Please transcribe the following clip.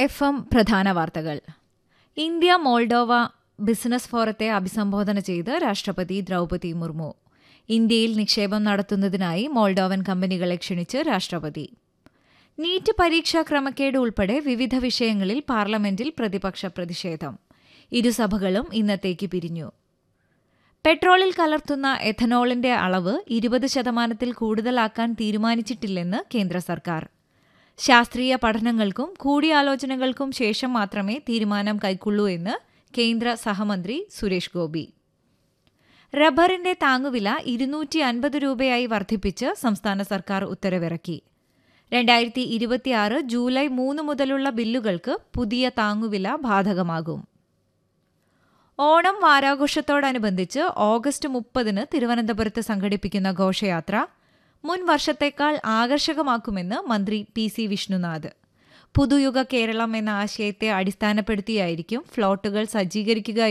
F M പ്രധാന വാർത്തകൾ India Moldova business ഫോറത്തെ അഭിസംബോധന ചെയ്ത് രാഷ്ട്രപതി ദ്രൗപതി മുർമു ഇന്ത്യയിൽ നിക്ഷേപം നടത്തുന്നതിനായി മോൾഡോവൻ കമ്പനികളെ ക്ഷണിച്ച് രാഷ്ട്രപതി നീറ്റ് പരീക്ഷാ ക്രമക്കേട് ഉൾപ്പെടെ വിവിധ വിഷയങ്ങളിൽ പാർലമെന്റിൽ പ്രതിപക്ഷ പ്രതിഷേധം ഇരുസഭകളും ഇന്നത്തേക്ക് പിരിഞ്ഞു പെട്രോളിൽ കലർത്തുന്ന എഥനോളിന്റെ അളവ് ഇരുപത് ശതമാനത്തിൽ കൂടുതലാക്കാൻ തീരുമാനിച്ചിട്ടില്ലെന്ന് കേന്ദ്ര സർക്കാർ ശാസ്ത്രീയ പഠനങ്ങൾക്കും കൂടിയാലോചനകൾക്കും ശേഷം മാത്രമേ തീരുമാനം കൈക്കൊള്ളൂ എന്ന് കേന്ദ്ര സഹമന്ത്രി സുരേഷ് ഗോപി റബ്ബറിന്റെ താങ്ങുവില ഇരുന്നൂറ്റി അൻപത് രൂപയായി വർദ്ധിപ്പിച്ച് സംസ്ഥാന സർക്കാർ ഉത്തരവിറക്കി രണ്ടായിരത്തി ഇരുപത്തിയാറ് ജൂലൈ മൂന്ന് മുതലുള്ള ബില്ലുകൾക്ക് പുതിയ താങ്ങുവില ബാധകമാകും ഓണം വാരാഘോഷത്തോടനുബന്ധിച്ച് ഓഗസ്റ്റ് മുപ്പതിന് തിരുവനന്തപുരത്ത് സംഘടിപ്പിക്കുന്ന ഘോഷയാത്ര മുൻ വർഷത്തേക്കാൾ ആകർഷകമാക്കുമെന്ന് മന്ത്രി പി സി വിഷ്ണുനാഥ് പുതുയുഗ കേരളം എന്ന ആശയത്തെ അടിസ്ഥാനപ്പെടുത്തിയായിരിക്കും ഫ്ലോട്ടുകൾ സജ്ജീകരിക്കുക